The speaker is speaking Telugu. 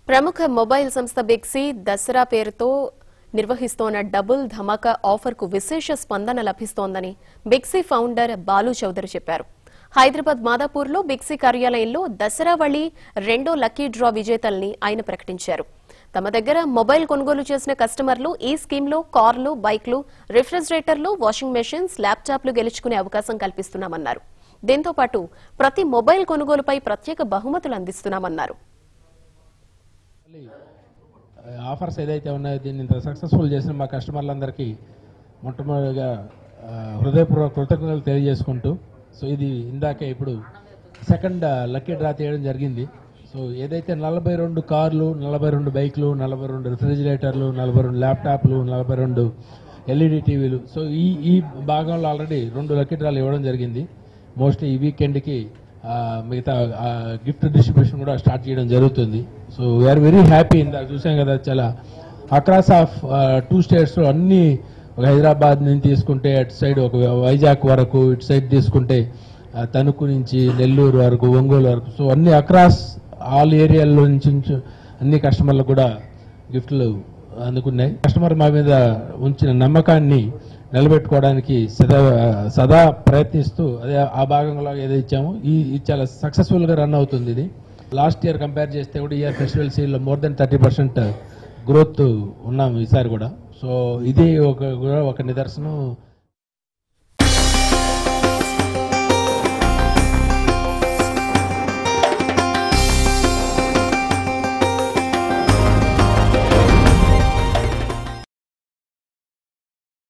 ప్రముఖ మొబైల్ సంస్థ బిగ్సీ దసరా పేరుతో నిర్వహిస్తోన్న డబుల్ ధమాకా ఆఫర్కు విశేష స్పందన లభిస్తోందని బిగ్సీ ఫౌండర్ బాలు చౌదరి చెప్పారు హైదరాబాద్ మాదాపూర్లో బిగ్సీ కార్యాలయంలో దసరా వళి రెండో లక్కీ డ్రా విజేతల్ని ఆయన ప్రకటించారు తమ దగ్గర మొబైల్ కొనుగోలు చేసిన కస్టమర్లు ఈ స్కీమ్లో కార్లు బైక్లు రిఫ్రిజిరేటర్లు వాషింగ్ మెషిన్స్ ల్యాప్టాప్లు గెలుచుకునే అవకాశం కల్పిస్తున్నామన్నారు దీంతో పాటు ప్రతి మొబైల్ కొనుగోలుపై ప్రత్యేక బహుమతులు అందిస్తున్నామన్నారు ఆఫర్స్ ఏదైతే ఉన్నాయో దీన్ని ఇంత సక్సెస్ఫుల్ చేసిన మా కస్టమర్లందరికీ మొట్టమొదటిగా ఆ, హృదయపూర్వక కృతజ్ఞతలు తెలియజేసుకుంటూ సో ఇది ఇందాకే ఇప్పుడు సెకండ్ లక్కీ డ్రా తీయడం జరిగింది సో ఏదైతే నలభై రెండు కార్లు నలభై రెండు బైక్లు నలభై రెండు రిఫ్రిజిరేటర్లు నలభై రెండు ల్యాప్టాప్లు నలభై రెండు ఎల్ఈడి టీవీలు సో ఈ ఈ భాగంలో ఆల్రెడీ రెండు లక్కీ డ్రాలు ఇవ్వడం జరిగింది మోస్ట్లీ ఈ వీకెండ్కి ఆ, మిగతా గిఫ్ట్ డిస్ట్రిబ్యూషన్ కూడా స్టార్ట్ చేయడం జరుగుతుంది సో వీఆర్ వెరీ హ్యాపీ ఇందాక చూసాం కదా చాలా అక్రాస్ ఆఫ్ టూ స్టేట్స్ అన్ని ఒక హైదరాబాద్ నుంచి తీసుకుంటే అటు సైడ్ ఒక వైజాగ్ వరకు ఇటు సైడ్ తీసుకుంటే ఆ, తణుకు నుంచి నెల్లూరు వరకు ఒంగోలు వరకు సో అన్ని అక్రాస్ ఆల్ ఏరియాల్లో నుంచి నుంచి అన్ని కస్టమర్లకు కూడా గిఫ్ట్లు అందుకున్నాయి కస్టమర్ మా మీద ఉంచిన నమ్మకాన్ని నిలబెట్టుకోవడానికి సదా సదా ప్రయత్నిస్తూ అదే ఆ భాగంలో ఏదో ఇచ్చామో ఈ ఇది చాలా సక్సెస్ఫుల్ గా రన్ అవుతుంది ఇది లాస్ట్ ఇయర్ కంపేర్ చేస్తే కూడా ఇయర్ ఫెస్టివల్ సీల్లో more than thirty percent growth ఉన్నాం ఈసారి కూడా సో ఇది ఒక కూడా ఒక నిదర్శనం